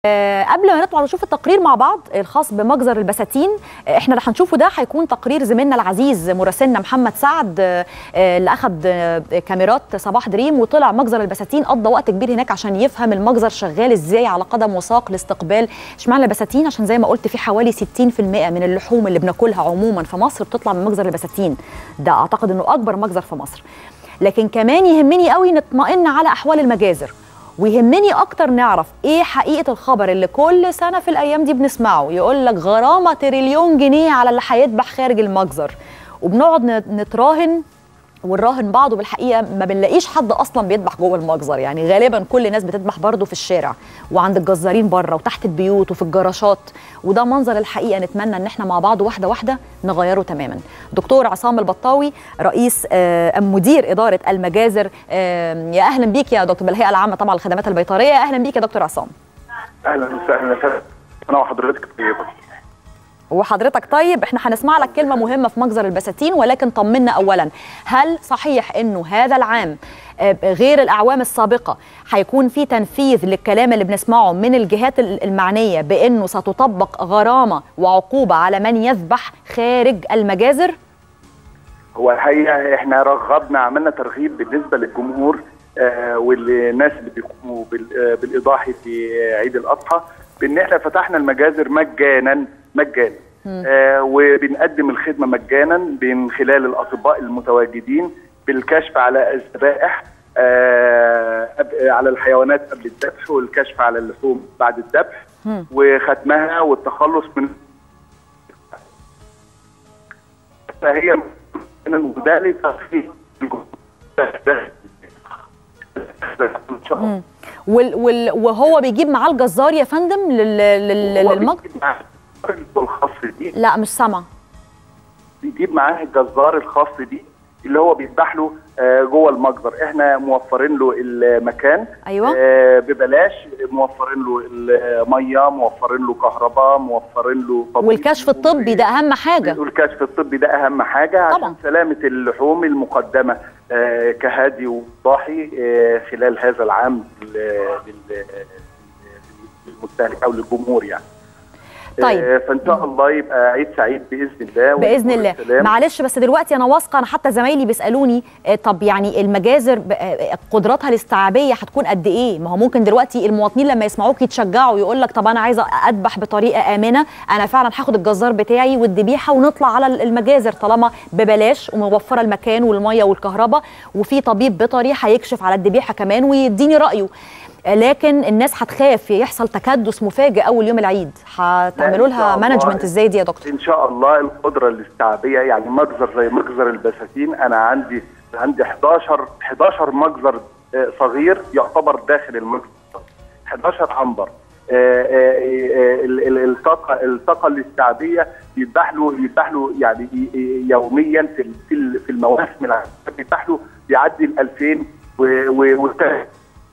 آه، قبل ما نطلع نشوف التقرير مع بعض الخاص بمجزر البساتين آه، احنا اللي هنشوفه ده هيكون تقرير زميلنا العزيز مراسلنا محمد سعد آه، آه، اللي اخذ آه، كاميرات صباح دريم وطلع مجزر البساتين قضى وقت كبير هناك عشان يفهم المجزر شغال ازاي على قدم وساق لاستقبال اشمعنى البساتين عشان زي ما قلت في حوالي 60% من اللحوم اللي بناكلها عموما في مصر بتطلع من مجزر البساتين ده اعتقد انه اكبر مجزر في مصر لكن كمان يهمني قوي نطمئن على احوال المجازر ويهمني اكتر نعرف ايه حقيقه الخبر اللي كل سنه في الايام دي بنسمعه يقول لك غرامه تريليون جنيه على اللي هيذبح خارج المجزر وبنقعد نت- نتراهن ونراهن بعض وبالحقيقه ما بنلاقيش حد اصلا بيذبح جوه المجزر يعني غالبا كل الناس بتذبح برضه في الشارع وعند الجزارين بره وتحت البيوت وفي الجراشات وده منظر الحقيقه نتمنى ان احنا مع بعض واحده واحده نغيره تماما دكتور عصام البطاوي رئيس آه، مدير اداره المجازر آه، يا اهلا بيك يا دكتور بالهيئه العامه طبعا للخدمات البيطريه اهلا بيك يا دكتور عصام اهلا وسهلا وسهلا انا وحضرتك طيبه وحضرتك طيب احنا هنسمع لك كلمه مهمه في مجزر البساتين ولكن طمنا اولا هل صحيح انه هذا العام آه، غير الاعوام السابقه هيكون في تنفيذ للكلام اللي بنسمعه من الجهات ال- المعنيه بانه ستطبق غرامه وعقوبه على من يذبح خارج المجازر هو الحقيقه احنا رغبنا عملنا ترغيب بالنسبه للجمهور آه والناس اللي بيقوموا بال- آه، بالاضاحي في عيد الاضحى بان احنا فتحنا المجازر مجانا مجانا آه وبنقدم الخدمه مجانا من خلال الاطباء المتواجدين بالكشف على الذبائح آه أب- على الحيوانات قبل الذبح والكشف على اللحوم بعد الذبح وختمها والتخلص من فهي من ذلك في ان شاء الله وال وال وهو بيجيب معاه الجزار يا فندم لل لل هو للمج... بيجيب معاه الخاص دي لا مش سامعه بيجيب معاه الجزار الخاص دي اللي هو بيذبح له آه، جوه المجزر احنا موفرين له المكان أيوة. آه، ببلاش موفرين له الميه موفرين له كهرباء موفرين له طبيب. والكشف الطبي ده اهم حاجه والكشف الطبي ده اهم حاجه طبعاً. عشان سلامه اللحوم المقدمه آه، كهادي وضاحي آه، خلال هذا العام لل- لل- للمستهلك او للجمهور يعني طيب. آه، فان شاء الله يبقى عيد سعيد باذن الله باذن الله والسلام. معلش بس دلوقتي انا واثقه انا حتى زمايلي بيسالوني آه، طب يعني المجازر ب- آه، قدراتها الاستيعابيه هتكون قد ايه ما هو ممكن دلوقتي المواطنين لما يسمعوك يتشجعوا يقول لك طب انا عايزه اذبح بطريقه امنه انا فعلا هاخد الجزار بتاعي والذبيحه ونطلع على المجازر طالما ببلاش وموفره المكان والميه والكهرباء وفي طبيب بيطري هيكشف على الذبيحه كمان ويديني رايه آه، لكن الناس هتخاف يحصل تكدس مفاجئ اول يوم العيد هتعملوا لا، إن لها شاء الله. مانجمنت ازاي دي يا دكتور ان شاء الله القدره الاستيعابيه يعني مجزر زي مجزر البساتين انا عندي عندي 11 11 مجزر آه، صغير يعتبر داخل المجزر 11 عنبر آه، آه، آه، ال- ال- الطاقه الطاقه الاستيعابيه يذبح له يذبح له يعني ي- ي- يوميا في ال- في ال- في المواسم العامة بيذبح له بيعدي ال 2000 و- و- و-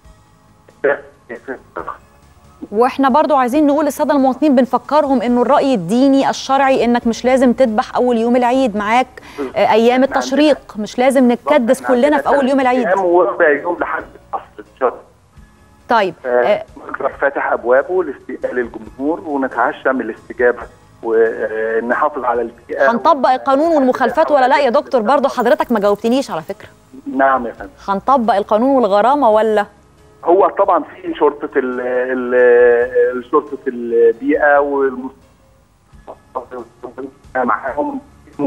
واحنا برضو عايزين نقول للساده المواطنين بنفكرهم انه الراي الديني الشرعي انك مش لازم تذبح اول يوم العيد معاك آه، ايام إحنا التشريق مش لازم نتكدس إحنا كلنا عندنا في اول يوم العيد أيام وربع يوم لحد العصر ان شاء الله طيب آه، مجزر فاتح ابوابه لاستقبال الجمهور ونتعشى من الاستجابه ونحافظ على البيئه هنطبق القانون والمخالفات ولا لا يا دكتور برضو حضرتك ما جاوبتنيش على فكره نعم يا فندم هنطبق القانون والغرامه ولا هو طبعا في شرطه ال ال شرطه البيئه والم معاهم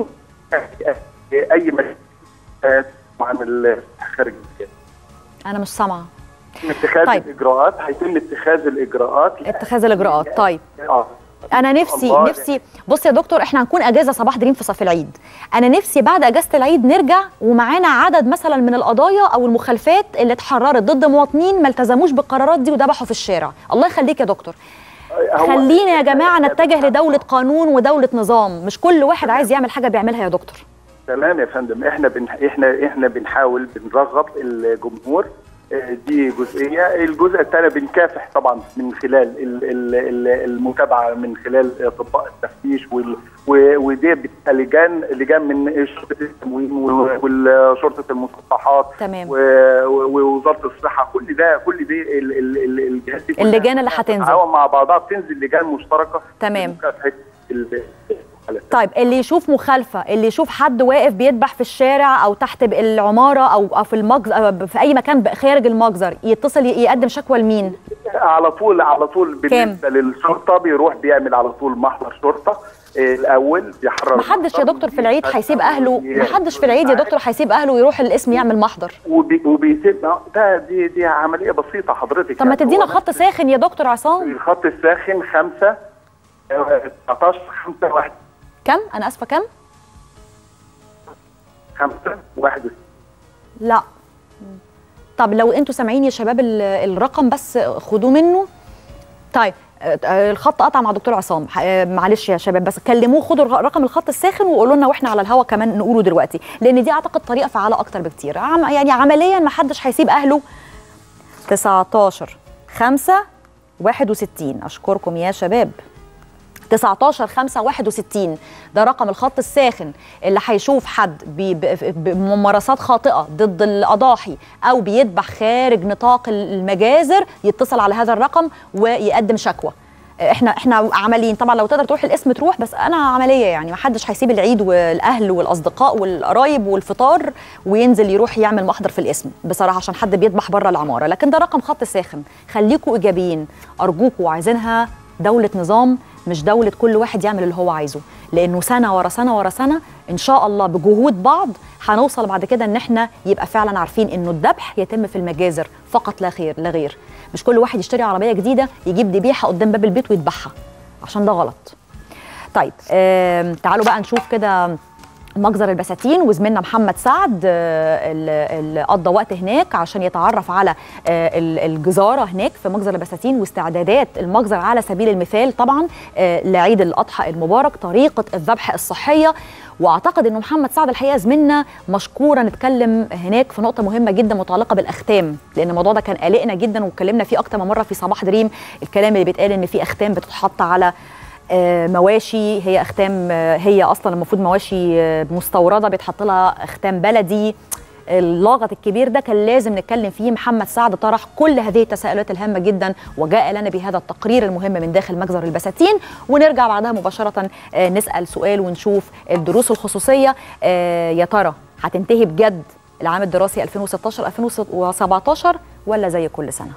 اي مشكله عن خارج البيئة. انا مش سامعه اتخاذ طيب. الاجراءات هيتم اتخاذ الاجراءات اتخاذ الاجراءات طيب اه انا نفسي الله. نفسي بص يا دكتور احنا هنكون اجازه صباح دريم في صف العيد انا نفسي بعد اجازه العيد نرجع ومعانا عدد مثلا من القضايا او المخالفات اللي اتحررت ضد مواطنين ما التزموش بالقرارات دي وذبحوا في الشارع الله يخليك يا دكتور هو- خلينا يا جماعه نتجه لدوله قانون ودوله نظام مش كل واحد عايز يعمل حاجه بيعملها يا دكتور تمام يا فندم احنا بن... احنا احنا بنحاول بنرغب الجمهور دي جزئيه، الجزء الثاني بنكافح طبعا من خلال المتابعه من خلال اطباء التفتيش ودي لجان لجان من شرطه التموين وشرطه المسطحات تمام ووزاره الصحه كل ده كل دي الجهات دي اللجان اللي هتنزل مع بعضها بتنزل لجان مشتركه تمام طيب اللي يشوف مخالفه اللي يشوف حد واقف بيذبح في الشارع او تحت العماره او او في المجزر في اي مكان خارج المجزر يتصل يقدم شكوى لمين على طول على طول بالنسبه للشرطه بيروح بيعمل على طول محضر شرطه الاول بيحرر ما حدش يا دكتور في العيد هيسيب اهله ما حدش في العيد يا دكتور هيسيب اهله ويروح القسم يعمل محضر وبي وبيسيب ده دي دي عمليه بسيطه حضرتك طب ما تدينا خط ساخن يا دكتور عصام الخط الساخن 5 19 5 1 كم انا اسفه كم 5 1 لا طب لو انتوا سامعين يا شباب الرقم بس خدوه منه طيب الخط قطع مع دكتور عصام معلش يا شباب بس كلموه خدوا رقم الخط الساخن وقولوا لنا واحنا على الهوا كمان نقوله دلوقتي لان دي اعتقد طريقه فعاله اكتر بكتير يعني عمليا ما حدش هيسيب اهله 19 5 61 اشكركم يا شباب 19 5 61 ده رقم الخط الساخن اللي هيشوف حد بممارسات خاطئه ضد الاضاحي او بيذبح خارج نطاق المجازر يتصل على هذا الرقم ويقدم شكوى احنا احنا عمليين طبعا لو تقدر تروح الاسم تروح بس انا عمليه يعني ما حدش هيسيب العيد والاهل والاصدقاء والقرايب والفطار وينزل يروح يعمل محضر في الاسم بصراحه عشان حد بيذبح بره العماره لكن ده رقم خط ساخن خليكوا ايجابيين ارجوكوا عايزينها دوله نظام مش دولة كل واحد يعمل اللي هو عايزه لأنه سنة ورا سنة ورا سنة إن شاء الله بجهود بعض هنوصل بعد كده إن إحنا يبقى فعلا عارفين إنه الذبح يتم في المجازر فقط لا خير لا غير مش كل واحد يشتري عربية جديدة يجيب ذبيحة قدام باب البيت ويذبحها عشان ده غلط طيب تعالوا بقى نشوف كده مجزر البساتين وزميلنا محمد سعد اللي قضى وقت هناك عشان يتعرف على الجزاره هناك في مجزر البساتين واستعدادات المجزر على سبيل المثال طبعا لعيد الاضحى المبارك طريقه الذبح الصحيه واعتقد انه محمد سعد الحقيقه زميلنا مشكورا نتكلم هناك في نقطه مهمه جدا متعلقه بالاختام لان الموضوع ده كان قلقنا جدا واتكلمنا فيه اكتر من مره في صباح دريم الكلام اللي بيتقال ان في اختام بتتحط على مواشي هي اختام هي اصلا المفروض مواشي مستورده بيتحط لها اختام بلدي اللغط الكبير ده كان لازم نتكلم فيه محمد سعد طرح كل هذه التساؤلات الهامه جدا وجاء لنا بهذا التقرير المهم من داخل مجزر البساتين ونرجع بعدها مباشره نسال سؤال ونشوف الدروس الخصوصيه يا ترى هتنتهي بجد العام الدراسي 2016 2017 ولا زي كل سنه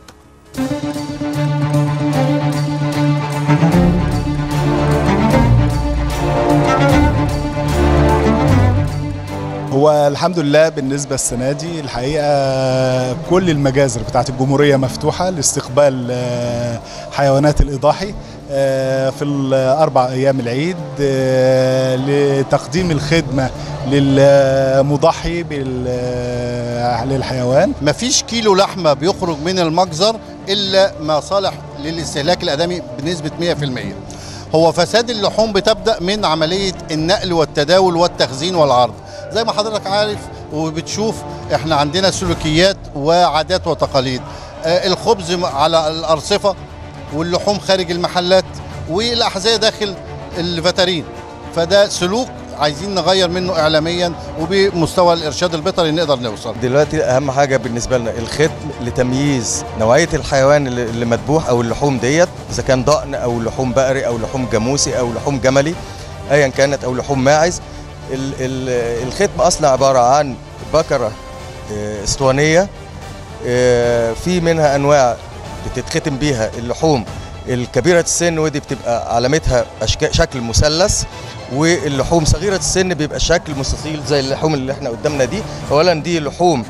هو الحمد لله بالنسبة السنة دي الحقيقة كل المجازر بتاعت الجمهورية مفتوحة لاستقبال حيوانات الإضاحي في الأربع أيام العيد لتقديم الخدمة للمضحي للحيوان مفيش كيلو لحمة بيخرج من المجزر إلا ما صالح للاستهلاك الآدمي بنسبة 100% هو فساد اللحوم بتبدأ من عملية النقل والتداول والتخزين والعرض زي ما حضرتك عارف وبتشوف احنا عندنا سلوكيات وعادات وتقاليد آه الخبز على الارصفه واللحوم خارج المحلات والاحذيه داخل الفترين فده سلوك عايزين نغير منه اعلاميا وبمستوى الارشاد البيطري نقدر نوصل دلوقتي اهم حاجه بالنسبه لنا الختم لتمييز نوعيه الحيوان اللي مذبوح او اللحوم ديت اذا كان ضأن او لحوم بقري او لحوم جاموسي او لحوم جملي ايا كانت او لحوم ماعز الختم اصلا عباره عن بكره اسطوانيه في منها انواع بتتختم بيها اللحوم الكبيره السن ودي بتبقى علامتها شكل مثلث واللحوم صغيره السن بيبقى الشكل مستطيل زي اللحوم اللي احنا قدامنا دي اولا دي لحوم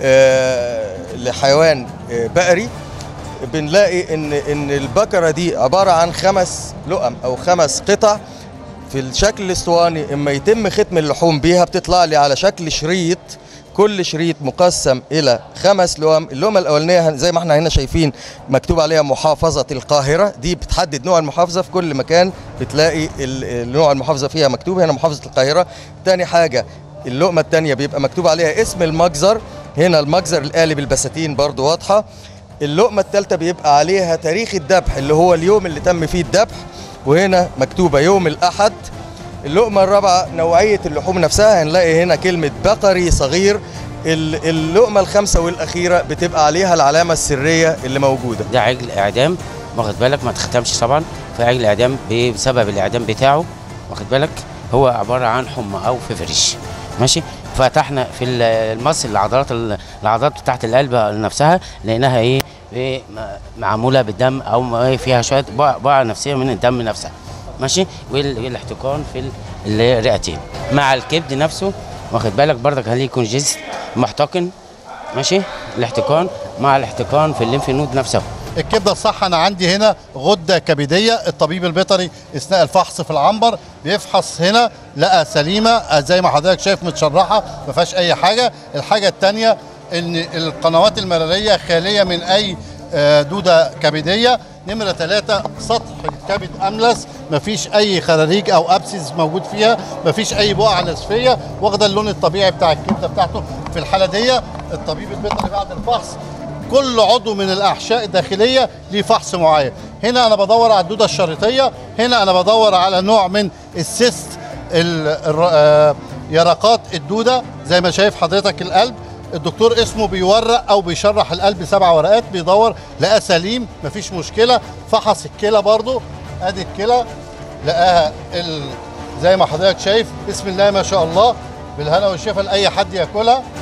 لحيوان بقري بنلاقي ان ان البكره دي عباره عن خمس لقم او خمس قطع في الشكل الاسطواني اما يتم ختم اللحوم بيها بتطلع لي على شكل شريط كل شريط مقسم الى خمس لقم اللقمه الاولانيه زي ما احنا هنا شايفين مكتوب عليها محافظه القاهره دي بتحدد نوع المحافظه في كل مكان بتلاقي نوع المحافظه فيها مكتوب هنا محافظه القاهره تاني حاجه اللقمه الثانيه بيبقى مكتوب عليها اسم المجزر هنا المجزر الآلي بالبساتين برضو واضحة اللقمة الثالثة بيبقى عليها تاريخ الذبح اللي هو اليوم اللي تم فيه الذبح وهنا مكتوبة يوم الأحد اللقمة الرابعة نوعية اللحوم نفسها هنلاقي هنا كلمة بقري صغير ال- اللقمة الخامسة والأخيرة بتبقى عليها العلامة السرية اللي موجودة ده عجل اعدام واخد بالك ما تختمش طبعا فعجل اعدام بسبب الاعدام بتاعه واخد بالك هو عباره عن حمى او فيفرش ماشي فتحنا في ال- المصل العضلات العضلات بتاعت القلب نفسها لانها ايه إيه م- معموله بالدم او م- إيه فيها شويه بقع بقع نفسيه من الدم نفسها ماشي وال- والاحتقان في ال- الرئتين مع الكبد نفسه واخد بالك برضك هل يكون جسم محتقن ماشي الاحتقان مع الاحتقان في الليمف نود نفسه الكبده الصح انا عندي هنا غده كبديه الطبيب البيطري اثناء الفحص في العنبر بيفحص هنا لقى سليمه آه، زي ما حضرتك شايف متشرحه ما فيهاش اي حاجه الحاجه الثانيه ان القنوات المراريه خاليه من اي آه، دوده كبديه نمره ثلاثة سطح الكبد املس مفيش اي خراريج او ابسس موجود فيها مفيش اي بقعه نسفيه واخده اللون الطبيعي بتاع الكبده بتاعته في الحاله دي الطبيب البيطري بعد الفحص كل عضو من الاحشاء الداخليه ليه فحص معين هنا انا بدور على الدوده الشريطيه هنا انا بدور على نوع من السيست ال- الر- آه، يرقات الدوده زي ما شايف حضرتك القلب الدكتور اسمه بيورق او بيشرح القلب سبع ورقات بيدور لقاه سليم مفيش مشكله فحص الكلى برضو ادي الكلى لقاها ال... زي ما حضرتك شايف بسم الله ما شاء الله بالهنا والشفا لاي حد ياكلها